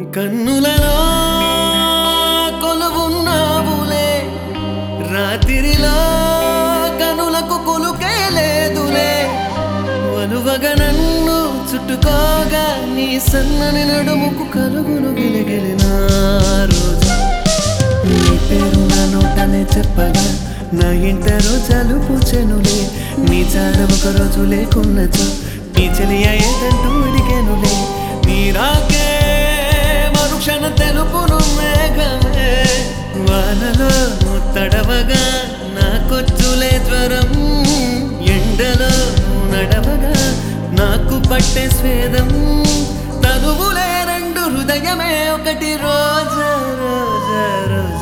కన్నులలో కొలువున్నావులే రాత్రిలో కనులకు కొలుకే లేదులే వలువగా నన్ను చుట్టుకోగా నీ సన్నని నడుముకు కలుగును గిలిగిలిన రోజు నీ పేరు నా నోటనే చెప్పగా నా ఇంట రోజాలు పూచెనులే నీ చాడ ఒక రోజు లేకున్నచో నీ చెలియ ఏదంటూ అడిగానులే నీ రాకే మరుక్షణ తెలుపును మేఘమే వానలో తడవగా నాకొచ్చులే జ్వరం ఎండలో నడవగా నాకు పట్టే స్వేదం తనువులే రెండు హృదయమే ఒకటి రోజా రోజా రోజా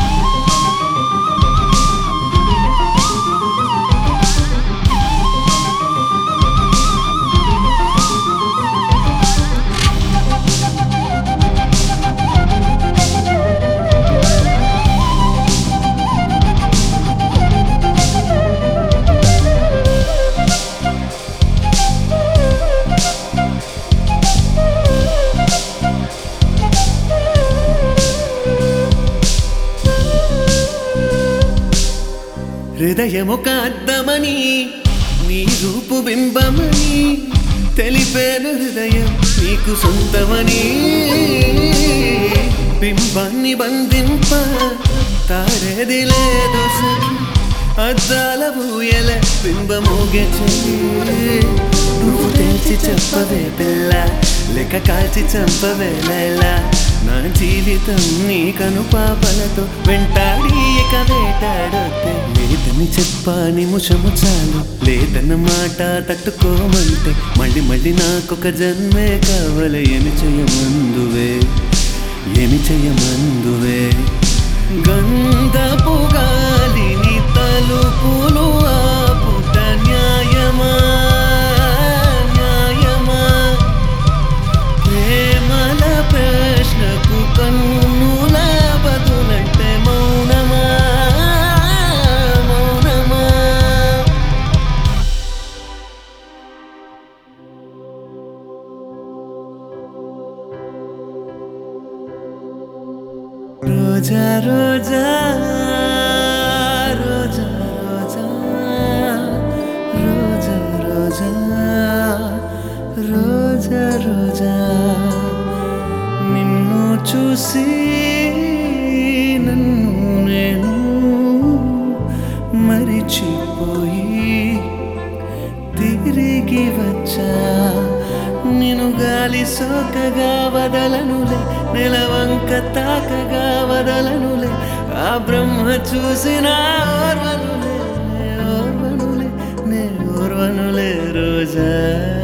హృదయమొక అద్దమని నీ రూపు బింబమని తెలిపేను హృదయం నీకు సొంతమని బింబాన్ని బంధింప తారేది లేదు సఖి. అద్దాల ఊయల బింబమోగే చెయ్యి నువ్వు తెల్చి చెప్పవే పిల్ల లెక్క కాల్చి చంపవే లైలా నా జీవితం నీ కను పాపలతో వెంటాడి ఇక వేటాడొద్దే లేదని చెప్పా నిమిషము చాలు లేదన్న మాట తట్టుకోమంటే మళ్ళీ మళ్ళీ నాకొక జన్మే కావాలి ఏమి చెయ్యమందువే ఏమి చెయ్యమందువే గంధపు గాలిని తలుపులు ఆపుట న్యాయమా న్యాయమా ప్రేమల ప్రశ్నకు కన్నుల బదులంటే మౌనమా మౌనమా రోజా రోజా రోజా రోజా రోజా రోజా రోజా రోజా నిన్ను చూసి నన్ను నేను మరిచిపోయి తిరిగి వచ్చా నేను గాలి సోకగా వదలనులే నెలవంక తాకగా వదలనులే ఆ బ్రహ్మ చూసిన ఓర్వనులే నే ఓర్వనులే నే ఓర్వనులే రోజా